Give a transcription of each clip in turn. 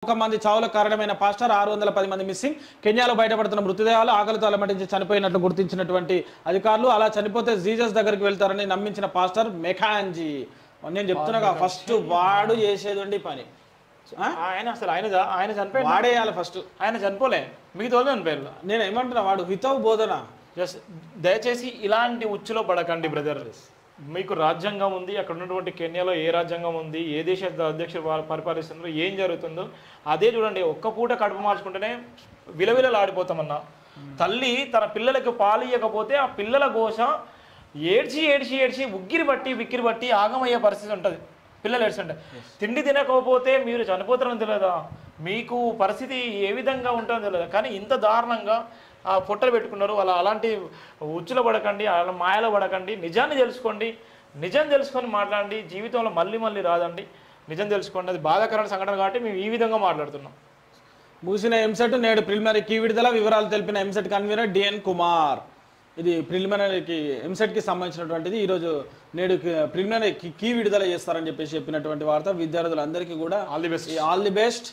ఒక మంది చావులకు కారణమైన పాస్టర్ ఆరు వందల పది మంది మిస్సింగ్ కెన్యాలో బయటపడుతున్న మృతదేహాలు ఆకలితో అలమటించి చనిపోయినట్లు గుర్తించినటువంటి అధికారులు అలా చనిపోతే జీసస్ దగ్గరికి వెళ్తారని నమ్మించిన పాస్టర్ మెఖాంజీ నేను చెప్తున్నా ఫస్ట్ వాడు చేసేదండి పని ఆ? ఆయన అసలు ఆయన చ- ఆయన చనిపోయాడు వాడేయాలి ఫస్ట్ ఆయన చనిపోలే మిగతా వాళ్ళు చనిపోయారు నేను ఏమంటున్నా వాడు హితవు బోధన జస్ట్ దయచేసి ఇలాంటి ఉచ్చులో పడకండి బ్రదర్ మీకు రాజ్యాంగం ఉంది అక్కడ ఉన్నటువంటి కెన్యాలో ఏ రాజ్యాంగం ఉంది ఏ దేశ అధ్యక్షులు పరి- పరిపాలిస్తున్నారో ఏం జరుగుతుందో అదే చూడండి ఒక్క పూట కడుపు మార్చుకుంటేనే విలవిలలాడిపోతామన్నా తల్లి తన పిల్లలకు పాలు ఇవ్వకపోతే ఆ పిల్లల ఘోష ఏడ్చి ఏడ్చి ఏడ్చి ఉగ్గిరి బట్టి విక్కిరి బట్టి ఆగమయ్యే పరిస్థితి ఉంటుంది పిల్లలు ఏడ్చండి తిండి తినకపోతే మీరు చనిపోతారని తెలియదా మీకు పరిస్థితి ఏ విధంగా ఉంటుందో తెలియదు కానీ ఇంత దారుణంగా ఆ పొట్టలు పెట్టుకున్నారు అలా అలాంటి ఉచ్చులో పడకండి అలా మాయలో పడకండి నిజాన్ని తెలుసుకోండి నిజం తెలుసుకొని మాట్లాడండి జీవితంలో మళ్ళీ మళ్ళీ రాదండి నిజం తెలుసుకోండి అది బాధాకరమైన సంఘటన కాబట్టి మేము ఈ విధంగా మాట్లాడుతున్నాం ముగిసిన ఎంసెట్ నేడు ప్రిలిమినరీ కీ విడుదల వివరాలు తెలిపిన ఎంసెట్ కన్వీనర్ డిఎన్ కుమార్ ఇది ప్రిలిమినరీకి ఎంసెట్కి సంబంధించినటువంటిది ఈరోజు నేడు ప్రిలిమినరీ కీ విడుదల చేస్తారని చెప్పేసి చెప్పినటువంటి వార్త విద్యార్థులందరికీ కూడా all the best all the best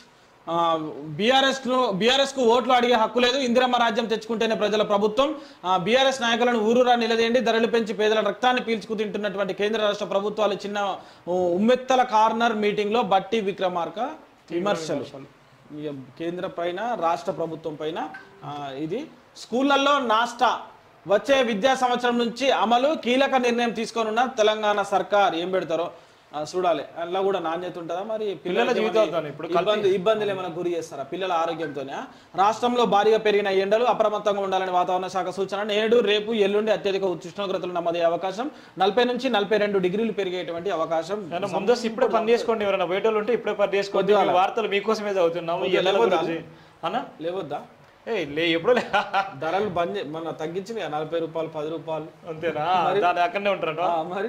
BRS ను బీఆర్ఎస్ కు ఓట్లు అడిగే హక్కు లేదు ఇందిరమ్మ రాజ్యం తెచ్చుకుంటేనే ప్రజల ప్రభుత్వం బీఆర్ఎస్ నాయకులను ఊరూరా నిలదేయండి ధరలు పెంచి పేదల రక్తాన్ని పీల్చుకు తింటున్నటువంటి కేంద్ర రాష్ట్ర ప్రభుత్వాలు చిన్న ఉ, ఉమ్మెత్తల కార్నర్ మీటింగ్ లో బట్టి విక్రమార్క విమర్శలు ఇక కేంద్ర పైన రాష్ట్ర ప్రభుత్వం పైన ఆ, ఇది స్కూళ్ళల్లో నాస్టా వచ్చే విద్యా సంవత్సరం నుంచి అమలు కీలక నిర్ణయం తీసుకోనున్న తెలంగాణ సర్కార్ ఏం పెడతారో ఆ, చూడాలి అందులో కూడా నాణ్యత ఉంటుందా మరి పిల్లల జీవితాలతోనే ఇప్పుడు ఇబ్బంది ఇబ్బందులు ఏమైనా గురి చేస్తారా పిల్లల ఆరోగ్యంతోనే రాష్ట్రంలో భారీగా పెరిగిన ఎండలు అప్రమత్తంగా ఉండాలని వాతావరణ శాఖ సూచన నేడు రేపు ఎల్లుండి అత్యధిక ఉష్ణోగ్రతలు నమోదయ్యే అవకాశం నలభై నుంచి నలభై రెండు డిగ్రీలు పెరిగేటువంటి అవకాశం ఏమన్నా ముందస్తు ఇప్పుడే పని చేసుకోండి ఎవరైనా బయట వాళ్ళు ఉంటే ఇప్పుడే పని చేసుకోండి మేము వార్తలు మీకోసమే చదువుతున్నాము ఈ ఎండల గురించి అన్న లేవద్దా ఏ లే ఎప్పుడో లే ధరలు బంద్ చే- మన తగ్గించింది కదా, నలభై రూపాయలు పది రూపాయలు అంతేనా దాని అక్కడనే ఉంటారంట ఆ, మరి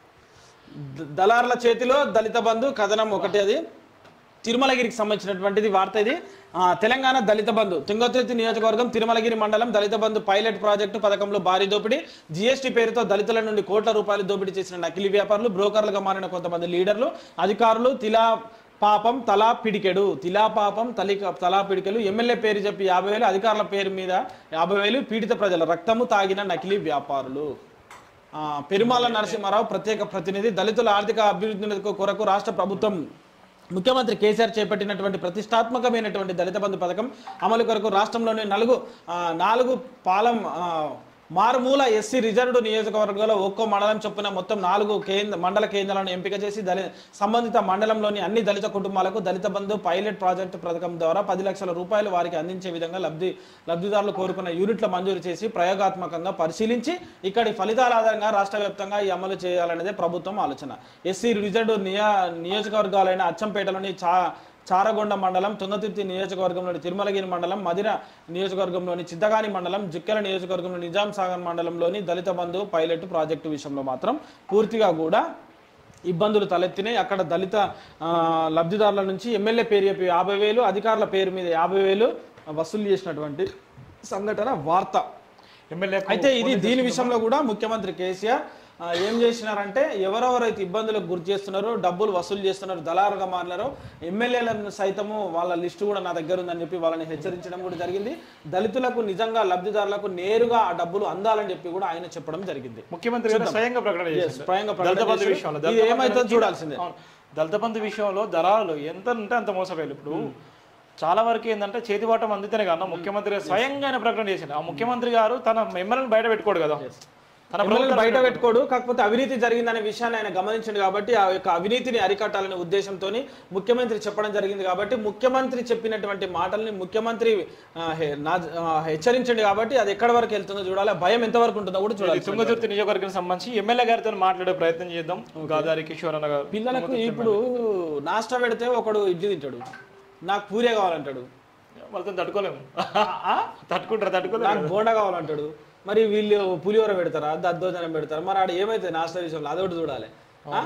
ద- దళారుల చేతిలో దళిత బంధు కథనం ఒకటి అది తిరుమలగిరికి సంబంధించినటువంటిది వార్త ఇది ఆ, తెలంగాణ దళిత బంధు తుంగతుర్తి నియోజకవర్గం తిరుమలగిరి మండలం దళిత బంధు పైలట్ ప్రాజెక్టు పథకంలో భారీ దోపిడీ జీఎస్టీ పేరుతో దళితుల నుండి కోట్ల రూపాయలు దోపిడీ చేసిన నకిలీ వ్యాపారులు బ్రోకర్లుగా మారిన కొంతమంది లీడర్లు అధికారులు తిలా పాపం తలా పిడికెడు తిలా పాపం తలి తలా పిడికెలు ఎమ్మెల్యే పేరు చెప్పి యాభై వేలు అధికారుల పేరు మీద యాభై వేలు పీడిత ప్రజల రక్తము తాగిన నకిలీ వ్యాపారులు ఆ, పెరుమాల నరసింహారావు ప్రత్యేక ప్రతినిధి దళితుల ఆర్థిక అభివృద్ధి కొరకు రాష్ట్ర ప్రభుత్వం ముఖ్యమంత్రి కేసీఆర్ చేపట్టినటువంటి ప్రతిష్టాత్మకమైనటువంటి దళిత బంధు పథకం అమలు కొరకు రాష్ట్రంలోని నలుగు ఆ, నాలుగు పాలం ఆ, మారుమూల ఎస్సీ రిజర్వ్డ్ నియోజకవర్గాల్లో ఒక్కో మండలం చొప్పున మొత్తం నాలుగు కేంద్ర మండల కేంద్రాలను ఎంపిక చేసి దళి సంబంధిత మండలంలోని అన్ని దళిత కుటుంబాలకు దళిత బంధు పైలట్ ప్రాజెక్టు పథకం ద్వారా పది లక్షల రూపాయలు వారికి అందించే విధంగా లబ్ధి లబ్ధిదారులు కోరుకున్న యూనిట్ల మంజూరు చేసి ప్రయోగాత్మకంగా పరిశీలించి ఇక్కడి ఫలితాల ఆధారంగా రాష్ట్ర వ్యాప్తంగా ఈ అమలు చేయాలనేదే ప్రభుత్వం ఆలోచన ఎస్సీ రిజర్వ్డ్ నియా నియోజకవర్గాలైన అచ్చంపేటలోని చా చారగొండ మండలం తుంగతుర్తి నియోజకవర్గంలోని తిరుమలగిరి మండలం మదిర నియోజకవర్గంలోని చిత్తగాని మండలం జుక్కెల నియోజకవర్గంలో నిజాం సాగర్ మండలంలోని దళిత బంధు పైలట్ ప్రాజెక్టు విషయంలో మాత్రం పూర్తిగా కూడా ఇబ్బందులు తలెత్తినాయి అక్కడ దళిత ఆ, లబ్ధిదారుల నుంచి ఎమ్మెల్యే పేరు చెప్పి యాభై వేలు అధికారుల పేరు మీద యాభై వేలు వసూలు చేసినటువంటి సంఘటన వార్త ఎమ్మెల్యే అయితే ఇది దీని విషయంలో కూడా ముఖ్యమంత్రి కేసీఆర్ ఆ, ఏం చేసినారంటే ఎవరెవరైతే ఇబ్బందులకు గురి చేస్తున్నారో డబ్బులు వసూలు చేస్తున్నారో దళారుగా మారినారో ఎమ్మెల్యేలను సైతము వాళ్ళ లిస్టు కూడా నా దగ్గర ఉందని చెప్పి వాళ్ళని హెచ్చరించడం కూడా జరిగింది దళితులకు నిజంగా లబ్ధిదారులకు నేరుగా ఆ డబ్బులు అందాలని చెప్పి కూడా ఆయన చెప్పడం జరిగింది ముఖ్యమంత్రి గారు స్వయంగా ప్రకటన చేశారు స్వయంగా ప్రకటన దళిత బంధు చేశారు. విషయంలో ఇది దళిత బంధు ఏమైతుందో గురించి- చూడాల్సిందే. అవును. దళిత బంధు విషయంలో దళాలు ఎంత ఉంటే అంత మోసపోయారు ఇప్పుడు చాలా వరకు ఏంటంటే చేతివాటం అందితేనే కన్నా ముఖ్యమంత్రి గారు స్వయంగా ఆయన ప్రకటన చేశారు ఆ ముఖ్యమంత్రి గారు తన ఎమ్మెల్యేలను బయట పెట్టుకోడు కదా తన ఎమ్మెల్యేలు బయట పెట్టుకోడు కాకపోతే అవినీతి జరిగిందనే విషయాన్ని ఆయన గమనించింది కాబట్టి ఆ యొక్క అవినీతిని అరికట్టాలనే ఉద్దేశంతో ముఖ్యమంత్రి చెప్పడం జరిగింది కాబట్టి ముఖ్యమంత్రి చెప్పినటువంటి మాటల్ని ముఖ్యమంత్రి ఆ, హె- నా- ఆ, హెచ్చరించండి కాబట్టి అది ఎక్కడి వరకు వెళ్తుందో చూడాలి ఆ భయం ఎంత వరకు ఉంటుందో కూడా చూడాలి తుంగతుర్తి నియోజకవర్గానికి సంబంధించి ఎమ్మెల్యే గారితో మాట్లాడే ప్రయత్నం చేద్దాం గాదారి కిషోర్ అన్న గారు పిల్లలకు ఇప్పుడు నాష్టా పెడితే ఒకడు ఇడ్లీ తింటాడు నాకు పూరే కావాలంటాడు వాళ్ళతో తట్టుకోలేము ఆ? తట్టుకుంటారు తట్టుకోలేము నాకు బోండా కావాలంటాడు మరి వీళ్ళు పులిహోర పెడతారా దద్దోజనం పెడతారా మరి ఆడ ఏమైతే నాస్టా విషయంలో అదొకటి చూడాలి ఆ?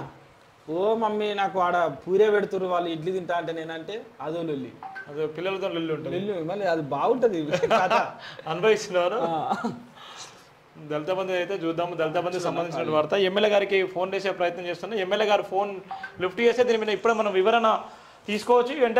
ఓ మమ్మీ నాకు ఆడ పూరే పెడుతురు వాళ్ళు ఇడ్లీ తింటా అంటే నేనంటే అదో లొల్లి అదే పిల్లలతో లొల్లి ఉంటుంది లొల్లి మళ్ళీ అది బాగుంటది కథ అనుభవిస్తున్నారు ఆ. దళిత బంధు అయితే చూద్దాము దళిత బంధుకి సంబంధించిన వార్త ఎమ్మెల్యే గారికి ఫోన్ చేసే ప్రయత్నం చేస్తున్నాం ఎమ్మెల్యే గారు ఫోన్ లిఫ్ట్ చేస్తే దీని మీద ఇప్పుడే మనం వివరణ తీసుకోవచ్చు వెంటనే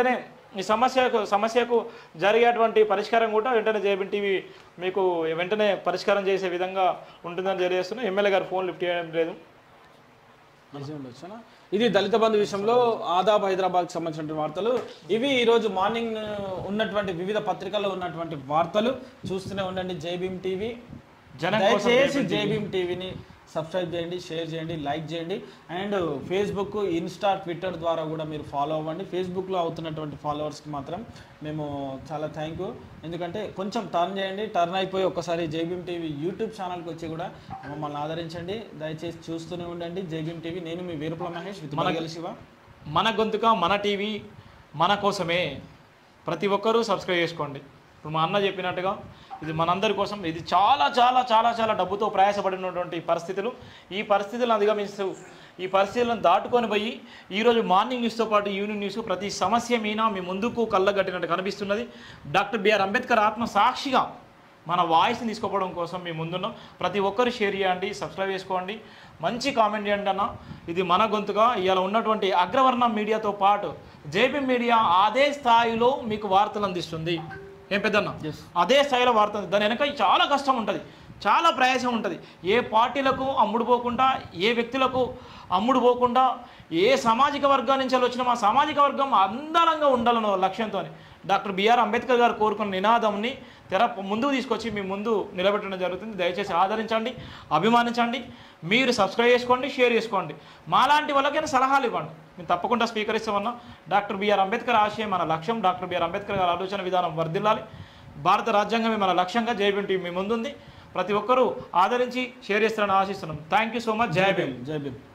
ఈ సమస్యకు సమస్యకు జరిగేటువంటి పరిష్కారం కూడా వెంటనే జేబిన్ టీవీ మీకు వెంటనే పరిష్కారం చేసే విధంగా ఉంటుందని తెలియజేస్తున్నాం ఎమ్మెల్యే గారు ఫోన్ లిఫ్ట్ చేయడం లేదు బిజీ ఉండొచ్చునా? ఇది దళిత బంధు విషయంలో ఆదాబ్ హైదరాబాద్కి సంబంధించిన వార్తలు ఇవి ఈ రోజు మార్నింగ్ ఆ, ఉన్నటువంటి వివిధ పత్రికల్లో ఉన్నటువంటి వార్తలు చూస్తూనే ఉండండి జై భీమ్ టీవీ జనం కోసం దయచేసి జై భీమ్ టీవీని సబ్స్క్రైబ్ చేయండి షేర్ చేయండి లైక్ చేయండి అండ్ ఫేస్బుక్ ఇన్స్టా ట్విట్టర్ ద్వారా కూడా మీరు ఫాలో అవ్వండి ఫేస్బుక్లో అవుతున్నటువంటి ఫాలోవర్స్కి మాత్రం మేము చాలా థ్యాంక్ యూ ఎందుకంటే కొంచెం టర్న్ చేయండి టర్న్ అయిపోయి ఒక్కసారి జై భీమ్ టీవీ యూట్యూబ్ ఛానల్కి వచ్చి కూడా మమ్మల్ని ఆదరించండి దయచేసి చూస్తూనే ఉండండి జై భీమ్ టీవీ నేను మీ వీరపుల మహేష్ విత్ మన- మనగల శివ మన గొంతుక మన టీవీ మన కోసమే ప్రతి ఒక్కరూ సబ్స్క్రైబ్ చేసుకోండి ఇప్పుడు మా అన్న చెప్పినట్టుగా ఇది మనందరి కోసం ఇది చాలా చాలా చాలా చాలా డబ్బుతో ప్రయాసపడినటువంటి పరిస్థితులు ఈ పరిస్థితులను అధిగమిస్తూ ఈ పరిస్థితులను దాటుకొని పోయి ఈరోజు మార్నింగ్ న్యూస్తో పాటు ఈవినింగ్ న్యూస్ ప్రతి సమస్య మీద మీ ముందుకు కళ్ళగట్టినట్టు కనిపిస్తున్నది డాక్టర్ బిఆర్ అంబేద్కర్ ఆత్మ సాక్షిగా మన వాయిస్ని తీసుకోవడం కోసం మేము ముందున్నాం ప్రతి ఒక్కరు షేర్ చేయండి సబ్స్క్రైబ్ చేసుకోండి మంచి కామెంట్ చేయండి అన్న ఇది మన గొంతుగా ఇవాళ ఉన్నటువంటి అగ్రవర్ణ మీడియాతో పాటు జేపీ మీడియా అదే స్థాయిలో మీకు వార్తలు అందిస్తుంది ఏం పెద్దన్న Yes. అదే స్థాయిలో వార్త ఉంది. దాని వెనక చాలా కష్టం ఉంటుంది చాలా ప్రయాసం ఉంటుంది ఏ పార్టీలకు అమ్ముడు పోకుండా ఏ వ్యక్తులకు అమ్ముడు పోకుండా ఏ సామాజిక వర్గం నుంచి వచ్చిన మా సామాజిక వర్గం అందరంగా ఉండాలన్న లక్ష్యంతో డాక్టర్ బిఆర్ అంబేద్కర్ గారు కోరుకున్న నినాదంని తెర ముందుకు తీసుకొచ్చి మీ ముందు నిలబెట్టడం జరుగుతుంది దయచేసి ఆదరించండి అభిమానించండి మీరు సబ్స్క్రైబ్ చేసుకోండి షేర్ చేసుకోండి మాలాంటి వాళ్ళకైనా సలహాలు ఇవ్వండి మేము తప్పకుండా స్వీకరిస్తామన్నా డాక్టర్ బిఆర్ అంబేద్కర్ ఆశయం మన లక్ష్యం డాక్టర్ బిఆర్ అంబేద్కర్ గారి ఆలోచన విధానం వర్ధిల్లాలి భారత రాజ్యాంగమే మన లక్ష్యంగా జై టీవీ మీ ముందుంది ప్రతి ఒక్కరూ ఆదరించి షేర్ చేస్తారని ఆశిస్తున్నాం థ్యాంక్ యూ సో మచ్ జై భీమ్ జై భీమ్